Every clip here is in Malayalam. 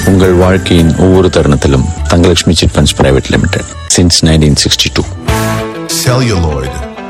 உங்கள் வாழ்க்கையின் ஒவ்வொரு தருணத்திலும் Thangalakshmi chit funds private limited since nineteen sixty two celluloid,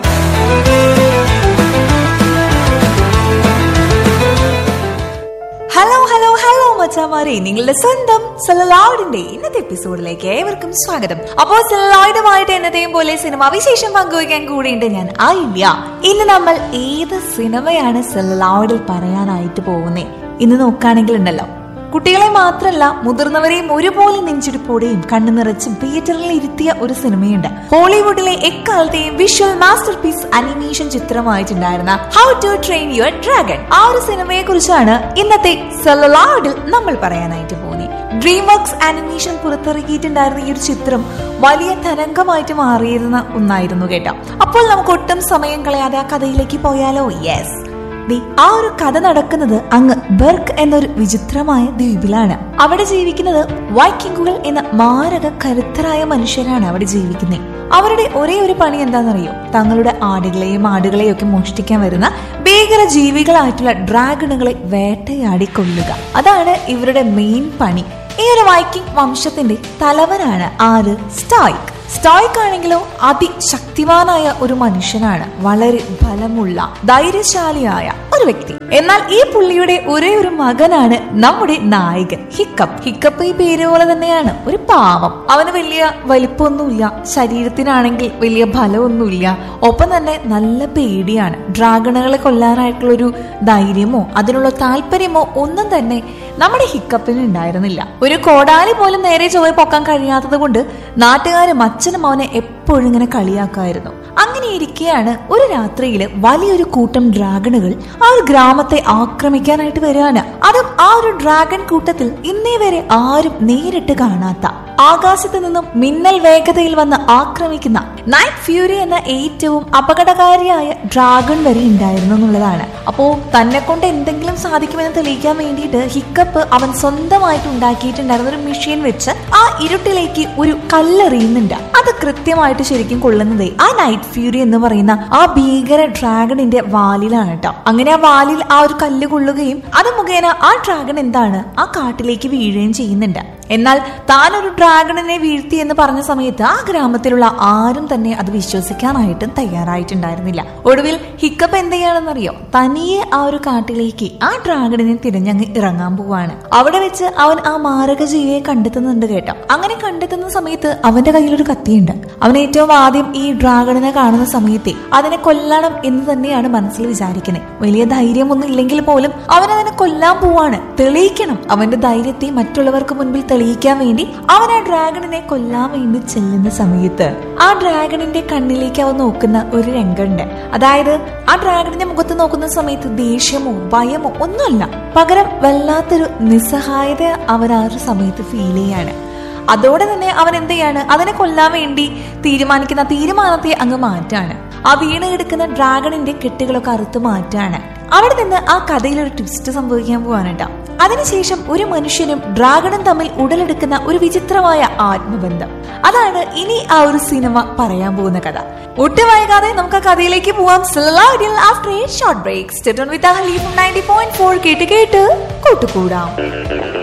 hello hello hello മച്ചാമാരെ നിങ്ങളുടെ സ്വന്തം സെലലോയിഡിന്റെ ഇന്നത്തെ എപ്പിസോഡിലേക്ക് ഏവർക്കും സ്വാഗതം അപ്പോൾ സെലലോയിഡുമായിട്ട് എന്നത്തെയും പോലെ സിനിമ വിശേഷം പങ്കുവയ്ക്കാൻ കൂടിയുണ്ട് ഞാൻ ആയില്ല ഇന്ന് നമ്മൾ ഏത് സിനിമയാണ് സെലലോയിഡിൽ പറയാനായിട്ട് പോകുന്നേ ഇന്ന് നോക്കുകയാണെങ്കിൽ ഉണ്ടല്ലോ കുട്ടികളെ മാത്രല്ല മുതിർന്നവരെയും ഒരുപോലെ നെഞ്ചിടിപ്പോടെയും കണ്ണു നിറച്ചും തിയേറ്ററിൽ ഇരുത്തിയ ഒരു സിനിമയുണ്ട് ഹോളിവുഡിലെ എക്കാലത്തെയും വിഷ്വൽ മാസ്റ്റർ പീസ് അനിമേഷൻ ചിത്രമായിട്ടുണ്ടായിരുന്ന how to train your dragon ആ ഒരു സിനിമയെ കുറിച്ചാണ് ഇന്നത്തെ സെലലാഡിൽ നമ്മൾ പറയാനായിട്ട് പോകുന്നത് ഡ്രീം വർക്സ് അനിമേഷൻ പുറത്തിറക്കിയിട്ടുണ്ടായിരുന്ന ഈ ഒരു ചിത്രം വലിയ തരംഗമായിട്ട് മാറിയിരുന്ന ഒന്നായിരുന്നു കേട്ടോ അപ്പോൾ നമുക്ക് ഒട്ടും സമയം കളയാതെ ആ കഥയിലേക്ക് പോയാലോ യെസ് ദേ, ആ ഒരു കഥ നടക്കുന്നത് അങ്ങ് ബെർക്ക് എന്നൊരു വിചിത്രമായ ദ്വീപിലാണ് അവിടെ ജീവിക്കുന്നത് വൈക്കിങ്ങുകൾ എന്ന മാരക കരുത്തരായ മനുഷ്യരാണ് അവിടെ ജീവിക്കുന്നത് അവരുടെ ഒരേ ഒരു പണി എന്താണെന്നറിയോ തങ്ങളുടെ ആടുകളെയും ആടുകളെയും ഒക്കെ മോഷ്ടിക്കാൻ വരുന്ന ഭീകര ജീവികളായിട്ടുള്ള ഡ്രാഗണുകളെ വേട്ടയാടി കൊല്ലുക അതാണ് ഇവരുടെ മെയിൻ പണി ഈ ഒരു വൈക്കിംഗ് വംശത്തിന്റെ തലവനാണ് ആര് സ്റ്റോയിക് സ്റ്റോയിക് ആണെങ്കിലോ അതിശക്തിവാനായ ഒരു മനുഷ്യനാണ് വളരെ ബലമുള്ള ധൈര്യശാലിയായ ഒരു വ്യക്തി എന്നാൽ ഈ പുള്ളിയുടെ ഒരേ ഒരു മകനാണ് നമ്മുടെ നായകൻ ഹിക്കപ്പ് ഹിക്കപ്പ് ഈ പേര് പോലെ തന്നെയാണ് ഒരു പാവം അവന് വലിയ വലിപ്പമൊന്നുമില്ല ശരീരത്തിനാണെങ്കിൽ വലിയ ബലമൊന്നുമില്ല ഒപ്പം തന്നെ നല്ല പേടിയാണ് ഡ്രാഗണുകളെ കൊല്ലാനായിട്ടുള്ള ഒരു ധൈര്യമോ അതിനുള്ള താല്പര്യമോ ഒന്നും തന്നെ നമ്മുടെ ഹിക്കപ്പിന് ഉണ്ടായിരുന്നില്ല ഒരു കോടാലി പോലും നേരെ ചൊവ്വ പൊക്കാൻ കഴിയാത്തത് കൊണ്ട് നാട്ടുകാരും അച്ഛനും അവനെ എപ്പോഴും ഇങ്ങനെ കളിയാക്കായിരുന്നു അങ്ങനെ ഇരിക്കെയാണ് ഒരു രാത്രിയില് വലിയൊരു കൂട്ടം ഡ്രാഗണുകൾ ആ ഒരു ഗ്രാമത്തെ ആക്രമിക്കാനായിട്ട് വരികയാണ് അതും ആ ഒരു ഡ്രാഗൺ കൂട്ടത്തിൽ ഇന്നേ വരെ ആരും നേരിട്ട് കാണാത്ത ആകാശത്ത് നിന്നും മിന്നൽ വേഗതയിൽ വന്ന് ആക്രമിക്കുന്ന നൈറ്റ് ഫ്യൂരി എന്ന ഏറ്റവും അപകടകാരിയായ ഡ്രാഗൺ വരെ ഉണ്ടായിരുന്നു എന്നുള്ളതാണ് അപ്പോ തന്നെ കൊണ്ട് എന്തെങ്കിലും സാധിക്കുമെന്ന് തെളിയിക്കാൻ വേണ്ടിയിട്ട് ഹിക്കപ്പ് അവൻ സ്വന്തമായിട്ട് ഉണ്ടാക്കിയിട്ടുണ്ടായിരുന്ന ഒരു മെഷീൻ വെച്ച് ആ ഇരുട്ടിലേക്ക് ഒരു കല്ലെറിയുന്നുണ്ട് അത് കൃത്യമായിട്ട് ശരിക്കും കൊള്ളുന്നത് ആ നൈറ്റ് ഫ്യൂരി എന്ന് പറയുന്ന ആ ഭീകര ഡ്രാഗണിന്റെ വാലിലാണ് കേട്ടോ അങ്ങനെ ആ വാലിൽ ആ ഒരു കല്ല് കൊള്ളുകയും അത് മുഖേന ആ ഡ്രാഗൺ എന്താണ് ആ കാട്ടിലേക്ക് വീഴുകയും ചെയ്യുന്നുണ്ട് എന്നാൽ താൻ ഒരു ഡ്രാഗണിനെ വീഴ്ത്തി എന്ന് പറഞ്ഞ സമയത്ത് ആ ഗ്രാമത്തിലുള്ള ആരും തന്നെ അത് വിശ്വസിക്കാനായിട്ടും തയ്യാറായിട്ടുണ്ടായിരുന്നില്ല ഒടുവിൽ ഹിക്കപ്പ് എന്ത് ചെയ്യാണെന്നറിയോ തനിയെ ആ ഒരു കാട്ടിലേക്ക് ആ ഡ്രാഗണിനെ തിരഞ്ഞങ്ങ് ഇറങ്ങാൻ പോവാണ് അവിടെ വെച്ച് അവൻ ആ മാരക ജീവിയെ കണ്ടെത്തുന്നുണ്ട് കേട്ടോ അങ്ങനെ കണ്ടെത്തുന്ന സമയത്ത് അവന്റെ കയ്യിൽ ഒരു കത്തിയുണ്ട് അവൻ ഏറ്റവും ആദ്യം ഈ ഡ്രാഗണിനെ കാണുന്ന സമയത്തെ അതിനെ കൊല്ലണം എന്ന് തന്നെയാണ് മനസ്സിൽ വിചാരിക്കുന്നത് വലിയ ധൈര്യമൊന്നും ഇല്ലെങ്കിൽ പോലും അവൻ അതിനെ കൊല്ലാൻ പോവാണ് തെളിയിക്കണം അവന്റെ ധൈര്യത്തെ മറ്റുള്ളവർക്ക് മുൻപിൽ തെളിയിക്കാൻ വേണ്ടി അവൻ ആ ഡ്രാഗണിനെ കൊല്ലാൻ വേണ്ടി ചെല്ലുന്ന സമയത്ത് ആ ഡ്രാഗണിന്റെ കണ്ണിലേക്ക് അവൻ നോക്കുന്ന ഒരു രംഗമുണ്ട് അതായത് ആ ഡ്രാഗണിന്റെ മുഖത്ത് നോക്കുന്ന സമയത്ത് ദേഷ്യമോ ഭയമോ ഒന്നുമല്ല പകരം വല്ലാത്തൊരു നിസ്സഹായത അവൻ ആ ഒരു സമയത്ത് ഫീൽ ചെയ്യാണ് അതോടെ തന്നെ അവൻ എന്ത് ചെയ്യാണ് അതിനെ കൊല്ലാൻ വേണ്ടി തീരുമാനിക്കുന്ന തീരുമാനത്തെ അങ്ങ് മാറ്റാണ് ആ വീണ് കിടക്കുന്ന ഡ്രാഗണിന്റെ കെട്ടുകളൊക്കെ അറുത്ത് മാറ്റാണ് അവിടെ നിന്ന് ആ കഥയിൽ ഒരു ട്വിസ്റ്റ് സംഭവിക്കാൻ പോവാണ് കേട്ടോ അതിനുശേഷം ഒരു മനുഷ്യനും ഡ്രാഗണും തമ്മിൽ ഉടലെടുക്കുന്ന ഒരു വിചിത്രമായ ആത്മബന്ധം അതാണ് ഇനി ആ ഒരു സിനിമ പറയാൻ പോകുന്ന കഥ ഒട്ടും വൈകാതെ നമുക്ക് ആ കഥയിലേക്ക് പോവാം after a short break with കേട്ട് കേട്ട് കൂട്ടുകൂടാം